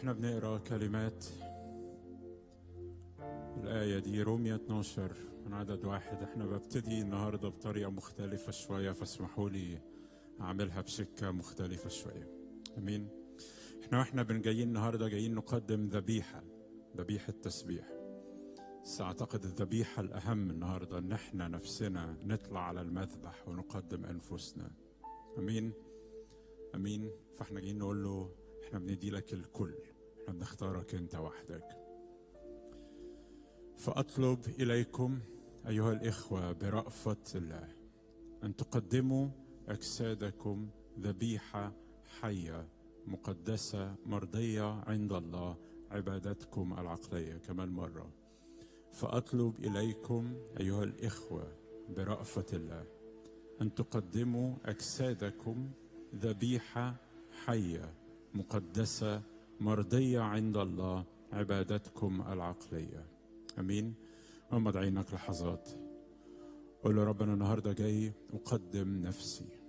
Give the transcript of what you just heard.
واحنا بنقرا كلمات الآية دي رومية 12 من عدد واحد احنا ببتدي النهاردة بطريقة مختلفة شوية فاسمحوا لي أعملها بسكة مختلفة شوية أمين احنا واحنا بنجايين النهاردة جايين نقدم ذبيحة ذبيحة تسبيح بس أعتقد الذبيحة الأهم النهاردة إن احنا نفسنا نطلع على المذبح ونقدم أنفسنا أمين أمين فاحنا جايين نقول له احنا بندي لك الكل احنا بنختارك أنت وحدك فأطلب إليكم أيها الإخوة برأفة الله أن تقدموا أجسادكم ذبيحة حية مقدسة مرضية عند الله عبادتكم العقلية كمان مرة فأطلب إليكم أيها الإخوة برأفة الله أن تقدموا أجسادكم ذبيحة حية مقدسة مرضية عند الله عبادتكم العقليه امين غمض عينك لحظات قول له رب انا النهارده جاي اقدم نفسي